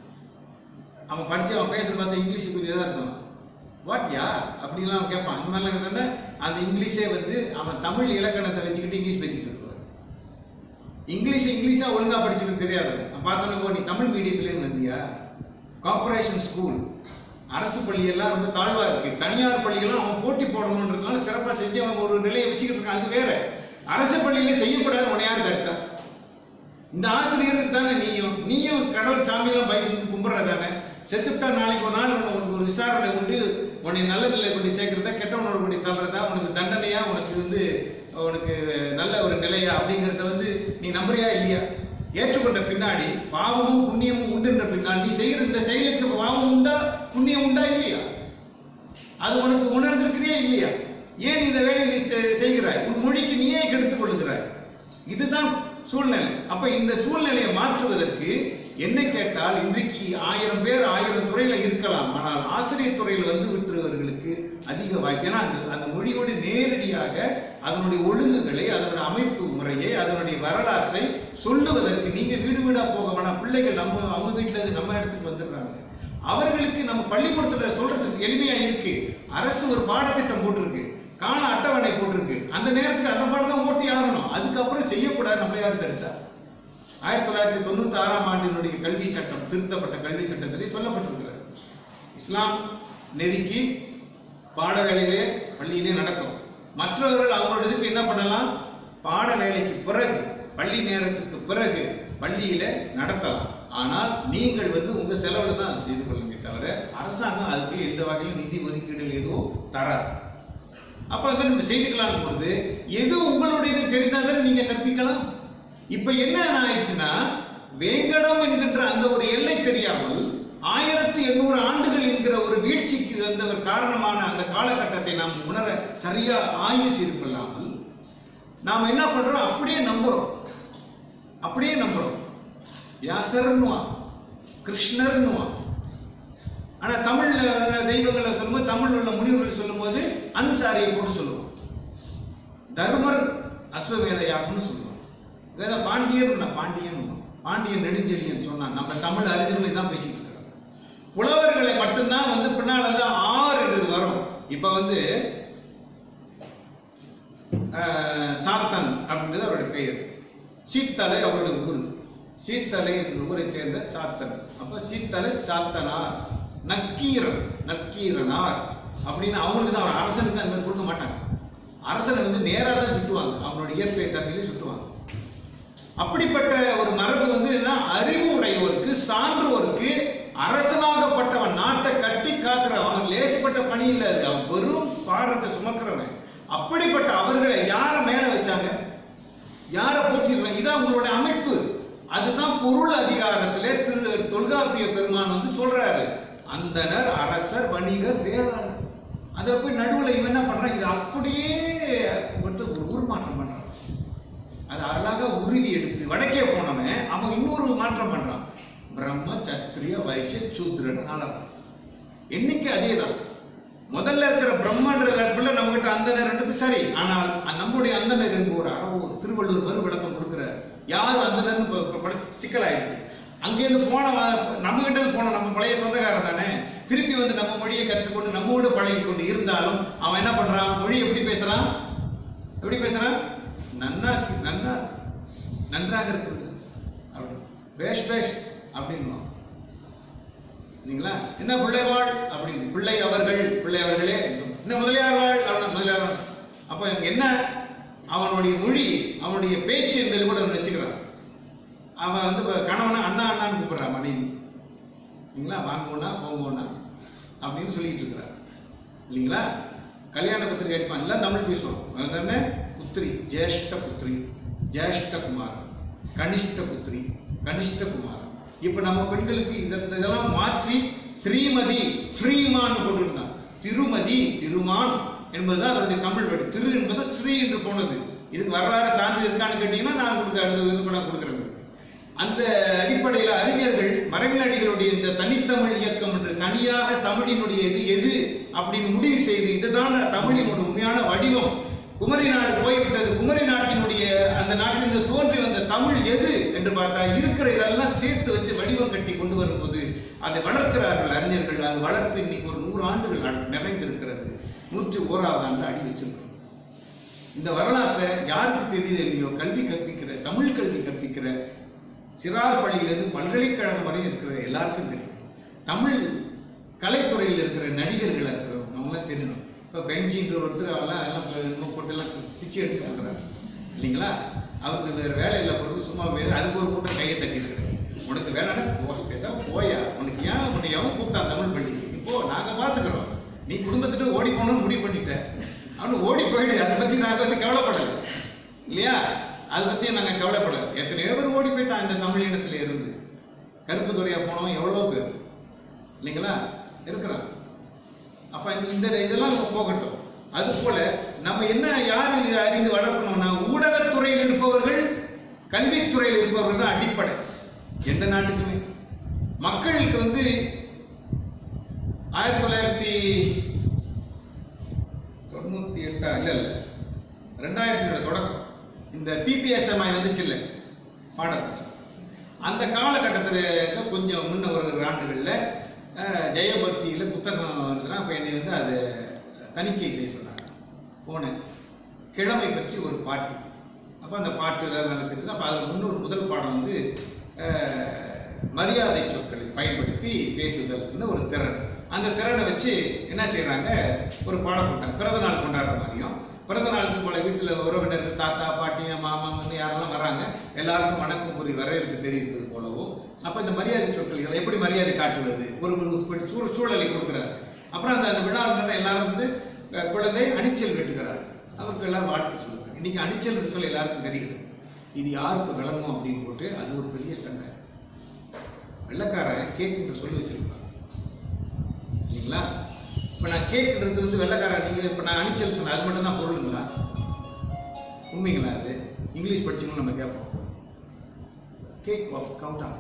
A: அவன் படிச்சு அவன் பேசுறது பார்த்தா இங்கிலீஷ் புரியதா இருக்கும் வாட் யா அப்படிலாம் அவன் கேட்பான் அந்த மாதிரிலாம் என்னன்னா அந்த இங்கிலீஷே வந்து அவன் தமிழ் இலக்கணத்தை வச்சுக்கிட்டு இங்கிலீஷ் பேசிட்டு இருப்பான் இங்கிலீஷ் இங்கிலீஷா ஒழுங்கா படிச்சுக்கிட்டு தெரியாது நான் பார்த்தோன்னே ஓ நீ தமிழ் மீடியத்துலேருந்து வந்தியா கார்ப்பரேஷன் ஸ்கூல் அரசு பள்ளியெல்லாம் ரொம்ப தாழ்வா இருக்கு தனியார் பள்ளிகள்லாம் அவன் போட்டி போடணுன்றதுனால சிறப்பா செஞ்சு அவன் ஒரு நிலையை வச்சுக்கிட்டு இருக்கான் அது வேற அரசு பள்ளியில செய்யக்கூடாது உன்னை யார் தடுத்தா இந்த ஆசிரியருக்கு தானே நீயும் நீயும் கடவுள் சாமியெல்லாம் பயந்து கும்பிடுற தானே செத்துட்டா நாளைக்கு ஒரு நாள் உனக்கு ஒரு விசாரணை உண்டு உன்னை நல்லதில் கொண்டு சேர்க்கிறதா கெட்டவனோட கொண்டு தள்ளுறதா உனக்கு தண்டனையா உனக்கு வந்து உனக்கு நல்ல ஒரு நிலையா அப்படிங்கறத வந்து நீ நம்புறியா இல்லையா ஏற்றுக்கொண்ட பின்னாடி பாவமும் புண்ணியமும் உண்டுன்ற பின்னாடி நீ செய்யற இந்த செயலுக்கு பாவம் உண்டா புண்ணியம் உண்டா இல்லையா அது உனக்கு உணர்ந்திருக்கிறியா இல்லையா ஏன் இந்த வேலையை நீ செ- செய்கிறாய் உன் மொழிக்கு நீயே கெடுத்துக் கொள்கிறாய் இதுதான் சூழ்நிலை அப்ப இந்த சூழ்நிலையை மாற்றுவதற்கு என்ன கேட்டால் இன்றைக்கு ஆயிரம் பேர் ஆயிரம் துறையில இருக்கலாம் ஆனால் ஆசிரியர் துறையில் வந்து விட்டுறவர்களுக்கு அதிக வாய்ப்பு ஏன்னா அந்த அந்த மொழியோடு நேரடியாக அதனுடைய ஒழுங்குகளை அதனுடைய அமைப்பு முறையை அதனுடைய வரலாற்றை சொல்லுவதற்கு நீங்க வீடு வீடா போக வேணாம் பிள்ளைகள் நம்ம அவங்க வீட்டுல இருந்து நம்ம இடத்துக்கு வந்துடுறாங்க அவர்களுக்கு நம்ம பள்ளிக்கூடத்துல சொல்றது எளிமையா இருக்கு அரசு ஒரு பாடத்திட்டம் போட்டிருக்கு கால அட்டவணை போட்டிருக்கு அந்த நேரத்துக்கு அந்த பாடம் தான் ஓட்டி ஆகணும் அதுக்கப்புறம் செய்யக்கூடாது நம்ம யார் தடுத்தா ஆயிரத்தி தொள்ளாயிரத்தி தொண்ணூத்தி ஆறாம் ஆண்டினுடைய கல்வி சட்டம் திருத்தப்பட்ட கல்வி சட்டத்திலே சொல்லப்பட்டிருக்கிறது இஸ்லாம் நெருக்கி பாட வேலையிலே பள்ளியிலே நடக்கும் மற்றவர்கள் அவங்களோட இதுக்கு என்ன பண்ணலாம் பாட வேலைக்கு பிறகு பள்ளி நேரத்துக்கு பிறகு பள்ளியில நடத்தலாம் ஆனால் நீங்கள் வந்து உங்க செலவுல தான் அதை செய்து கொள்ளுங்க தவிர அரசாங்கம் அதுக்கு எந்த வகையிலும் நிதி ஒதுக்கீடுகள் எதுவும் தராது அப்ப வந்து நம்ம செய்துக்கலாம் பொழுது எது உங்களுடையது தெரிந்தாதான் நீங்க கற்பிக்கலாம் இப்ப என்ன ஆயிடுச்சுன்னா வேங்கடம் என்கின்ற அந்த ஒரு எல்லை தெரியாமல் ஆயிரத்தி எண்ணூறு ஆண்டுகள் என்கிற ஒரு வீழ்ச்சிக்கு வந்தவர் காரணமான அந்த காலகட்டத்தை நாம் உணர சரியா ஆய்வு செய்து கொள்ளாமல் நாம் என்ன பண்றோம் அப்படியே நம்புறோம் அப்படியே நம்புறோம் வியாசர்னுவான் கிருஷ்ணர்னுவான் ஆனா தமிழ்ல உள்ள தெய்வங்களை சொல்லும்போது தமிழ்ல உள்ள முனிவர்கள் சொல்லும்போது அன்சாரியை போட்டு சொல்லுவோம் தர்மர் அஸ்வமேத யாகம்னு சொல்லுவோம் வேற பாண்டியர் பாண்டியன் பாண்டியன் நெடுஞ்செழியன் சொன்னான் நம்ம தமிழ் அறிஞர்களை தான் பேசிட்டு இருக்கிறோம் புலவர்களை மட்டும்தான் வந்து பின்னால வந்து ஆறு என்றது வரும் இப்ப வந்து ஆஹ், சாத்தன் அப்படின்றது அவருடைய பெயர் சீத்தலை அவருடைய ஊர் சீத்தலை என்ற ஊரை சேர்ந்த சாத்தன் அப்ப சீத்தலை சாத்தனார் நக்கீரன் நக்கீரனார் அப்படின்னு அவங்களுக்கு தான் அவர் அரசனுக்கு அந்த மாதிரி கொடுக்க மாட்டாங்க அரசனை வந்து நேரா தான் சுட்டுவாங்க அவனுடைய இயற்கை தன்மையிலே சுட்டுவாங்க அப்படிப்பட்ட ஒரு மரபு வந்து என்ன அறிவு உடையவருக்கு சான்றோருக்கு அரசனாகப்பட்டவன் நாட்டை கட்டி காக்கிறவன் அவன் லேசப்பட்ட பணி இல்ல அது அவன் வெறும் பாரத்தை சுமக்கிறவன் அப்படிப்பட்ட அவர்களை யார மேல வச்சாங்க யார போட்டிருக்காங்க இதான் உங்களுடைய அமைப்பு அதுதான் பொருள் அதிகாரத்திலே திரு தொல்காப்பிய பெருமான் வந்து சொல்றாரு அந்தனர் அரசர் வணிகர் வேளாளர் அதை போய் நடுவுல இவன் என்ன பண்றான் இது அப்படியே ஒருத்தர் ஒரு உருமாற்றம் பண்றான் அது அழகா உருவி எடுத்து வடக்கே போனவன் அவன் இன்னொரு மாற்றம் பண்றான் பிரம்ம சத்திரிய வைசிய சூத்திரன் ஆளவன் எண்ணிக்கை அதே தான் முதல்ல இருக்கிற பிரம்மன்ற இடத்துல நம்ம கிட்ட அந்தனர் ரெண்டு சரி ஆனால் நம்முடைய அந்தனர் என்பவர் அறவோ திருவள்ளுவர் மறு விளக்கம் கொடுக்கிறார் யார் அந்தனர் சிக்கலாயிடுச்சு அங்கேருந்து போன நம்ம கிட்ட இருந்து போன நம்ம பழைய சொந்தக்காரன் தானே திருப்பி வந்து நம்ம மொழியை கற்றுக்கொண்டு நம்மோடு பழகி கொண்டு இருந்தாலும் அவன் என்ன பண்றான் மொழி எப்படி பேசுறான் எப்படி பேசுறான் நன்னா நன்னா நன்றாக இருக்குது அப்படி பேஷ் பேஷ் அப்படின்னு சரிங்களா என்ன பிள்ளை வாழ் அப்படின்னு பிள்ளை அவர்கள் பிள்ளை அவர்களே என்ன முதலியார் வாழ் அவன முதலியார் வாழ். அப்ப இங்க என்ன அவனுடைய மொழி அவனுடைய பேச்சு என்பது கூட அவன் வச்சுக்கிறான் அவன் வந்து இப்ப கணவனை அண்ணா அண்ணான்னு கூப்பிடுறான் மனைவி இல்லைங்களா வாங்கோண்ணா போங்கோண்ணா அப்படின்னு சொல்லிட்டு இருக்கிறார் இல்லைங்களா கல்யாண பத்திரிகை அடிப்பான் எல்லாம் தமிழ் பேசுவோம் அதுதானே புத்திரி ஜேஷ்ட புத்திரி ஜேஷ்ட குமாரன் கனிஷ்ட புத்திரி கனிஷ்ட குமாரன் இப்ப நம்ம பெண்களுக்கு இந்த இந்த இதெல்லாம் மாற்றி ஸ்ரீமதி ஸ்ரீமான் போட்டிருந்தான் திருமதி திருமான் என்பதுதான் அதனுடைய தமிழ் வழி திரு என்பது ஸ்ரீ என்று போனது இதுக்கு வரலாறு சான்று இருக்கான்னு கேட்டீங்கன்னா நான் உங்களுக்கு அடுத்தது வந்து கூட கொடுக்குறேன் அந்த அடிப்படையில் அறிஞர்கள் மரபினடிகளுடைய இந்த தனித்தமிழ் இயக்கம் என்று தனியாக தமிழினுடைய இது எது அப்படின்னு முடிவு செய்து இதுதான் தமிழினுடைய உண்மையான வடிவம் குமரி நாடு போய்விட்டது குமரி நாட்டினுடைய அந்த நாட்டிலிருந்து தோன்றி வந்த தமிழ் எது என்று பார்த்தா இருக்கிற இதெல்லாம் சேர்த்து வச்சு வடிவம் கட்டி கொண்டு வரும்போது அதை வளர்க்கிறார்கள் அறிஞர்கள் அது வளர்த்து இன்னைக்கு ஒரு நூறு ஆண்டுகள் நட- நிறைந்திருக்கிறது நூற்றி ஓராவது ஆண்டு அடி வச்சிருக்கிறோம் இந்த வரலாற்றை யாருக்கு தெரியுது இல்லையோ கல்வி கற்பிக்கிற தமிழ் கல்வி கற்பிக்கிற சிறார் பள்ளியிலிருந்து பல்கலைக்கழகம் வரை இருக்கிற எல்லாருக்கும் தெரியும் தமிழ் கலைத்துறையில் இருக்கிற நடிகர்கள் இருக்கிறோம் அவங்களாம் தெரியணும் இப்போ பென்ஜின்ற ஒருத்தர் அவெல்லாம் எல்லாம் இப்ப இன்னும் போட்டு எல்லாம் பிச்சை எடுத்து கொடுக்குறாரு இல்லைங்களா அவருக்கு வேற வேலை இல்லை பொழுது சும்மா வேறு அதுக்கு ஒரு கூட்டம் கையை தட்டிடுறாரு உனக்கு வேலைன்னா போஸ் பேச போயா உனக்கு ஏன் உன்னை எவன் கூப்பிட்டான் தமிழ் பள்ளி இப்போ நாங்க பாத்துக்கிறோம் நீ குடும்பத்திட்ட ஓடி போகணும்னு முடிவு பண்ணிட்ட அவனு ஓடி போயிடு அதை பத்தி நாங்க வந்து கவலைப்படல இல்லையா அதை பத்தி நாங்க கவலைப்படல எத்தனையோ பேர் ஓடி போயிட்டான் இந்த தமிழ் இனத்துல இருந்து கருப்பு துறையா போனவன் எவ்வளவு பேர் இல்லைங்களா இருக்கிறான் அப்ப இந்த- இந்த இதெல்லாம் போகட்டும் அது போல நம்ம என்ன யாரு இதை அறிந்து வளர்க்கணும்னா ஊடகத்துறையில் இருப்பவர்கள் கல்வித்துறையில் இருப்பவர்கள் தான் அடிப்படை எந்த நாட்டுக்குமே மக்களுக்கு வந்து ஆயிரத்தி தொள்ளாயிரத்தி தொண்ணூத்தி எட்டா இல்ல இல்ல ரெண்டாயிரத்தி தொடக்கம் இந்த பிபிஎஸ்எம்ஐ வந்துச்சு இல்ல பாடத்திட்டம் அந்த காலகட்டத்தில் கொஞ்சம் முன்ன ஒரு ஆண்டுகளில் ஜெயபக்தியில் புத்தகம் இருந்ததுன்னா அப்போ என்னை வந்து அதை தணிக்கை செய்ய சொன்னாங்க போனேன் கிழமை பற்றி ஒரு பாட்டு அப்போ அந்த பாட்டுல நடந்துட்டு அப்போ அதில் முன்னொரு முதல் பாடம் வந்து அஹ், மரியாதை சொற்களை பயன்படுத்தி பேசுதல்னு ஒரு திறன் அந்த திறனை வச்சு என்ன செய்றாங்க ஒரு பாடம் போட்டாங்க பிறந்த நாள் கொண்டாடுற மாதிரியும் பிறந்த நாளுக்கு போல வீட்டில் உறவினர்கள் தாத்தா பாட்டி மாமா மம்மி யாரெல்லாம் வராங்க எல்லாருக்கும் வணக்கம் கூறி வரவேற்பு தெரிவிப்பது போலவும் அப்ப இந்த மரியாதை சொற்கள் இதெல்லாம் எப்படி மரியாதை காட்டுவது ஒரு ஒரு சூழ- சூழலை கொடுக்கிறார் அப்புறம் அந்த அந்த விழாவில் எல்லாரும் வந்து அஹ், குழந்தை அணிச்சல் வெட்டுகிறார் அவருக்கு எல்லாரும் வாழ்த்து சொல்லுவாங்க இன்னைக்கு அணிச்சல் சொல்ல எல்லாருக்கும் தெரியுது இது யாருக்கு விளங்கும் அப்படின்னு போட்டு அது ஒரு பெரிய சண்டை வெள்ளக்காரன் கேக்குன்னு சொல்லி வச்சிருப்பான் இல்லைங்களா இப்ப நான் கேட்கறது வந்து வெள்ளக்காரன் நீங்க இப்ப நான் அணிச்சல் சொன்னேன் அது மட்டும் தான் பொருளுங்களா உண்மைங்களா அது இங்கிலீஷ் படிச்சவங்க நம்ம கேட்போம் கேக் ஆஃப் கவுண்டா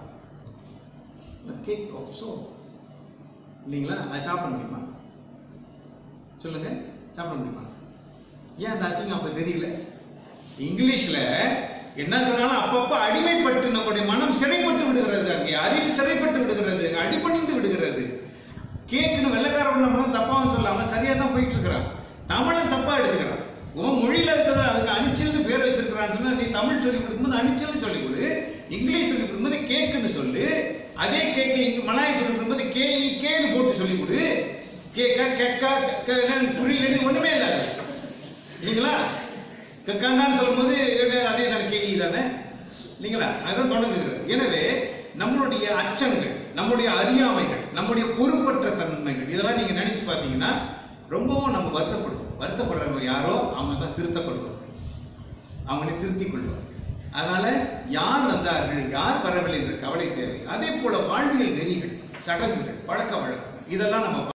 A: கேக் ஆஃப் சோ இல்லைங்களா அது சாப்பிட முடியுமா சொல்லுங்க சாப்பிட முடியுமா ஏன் அந்த அசிங்கம் அப்ப தெரியல இங்கிலீஷ்ல என்ன சொன்னாலும் அப்பப்ப அடிமைப்பட்டு நம்முடைய மனம் சிறைப்பட்டு விடுகிறது அங்கே அறிவு சிறைப்பட்டு விடுகிறது அடிபணிந்து விடுகிறது கேட்கணும் வெள்ளக்காரன் நம்மளும் தப்பாவும் சொல்லாம சரியா தான் போயிட்டு இருக்கிறான் தமிழன் தப்பா எடுத்துக்கிறான் உன் மொழியில இருக்கிறத அதுக்கு அணிச்சல்னு பேர் வச்சிருக்கிறான்னு நீ தமிழ் சொல்லி கொடுக்கும்போது அணிச்சல்னு சொல்லி கொடு இங்கிலீஷ் சொல்லி கொடுக்கும்போது கேக்குன்னு சொல்லு அதே கேக்கு இங்க மலாய் சொல்லி கொடுக்கும்போது கே கேன்னு போட்டு சொல்லி கொடு கேக்கா கெக்கா புரியலன்னு ஒண்ணுமே இல்லாது இல்லைங்களா கண்ணான்னு சொல்லும்போது அதே தானே கேள்வி தானே இல்லைங்களா அதுதான் தொடங்குகிறது எனவே நம்மளுடைய அச்சங்கள் நம்முடைய அறியாமைகள் நம்முடைய பொறுப்பற்ற தன்மைகள் இதெல்லாம் நீங்க நினைச்சு பார்த்தீங்கன்னா ரொம்பவும் நம்ம வருத்தப்படுவோம் வருத்தப்படுறவங்க யாரோ அவங்க தான் திருத்தப்படுவார்கள் அவங்களை திருத்திக் கொள்வார்கள் அதனால யார் வந்தார்கள் யார் வரவில்லை என்ற கவலை தேவை அதே போல வாழ்வியல் நெறிகள் சடங்குகள் பழக்க வழக்கம் இதெல்லாம் நம்ம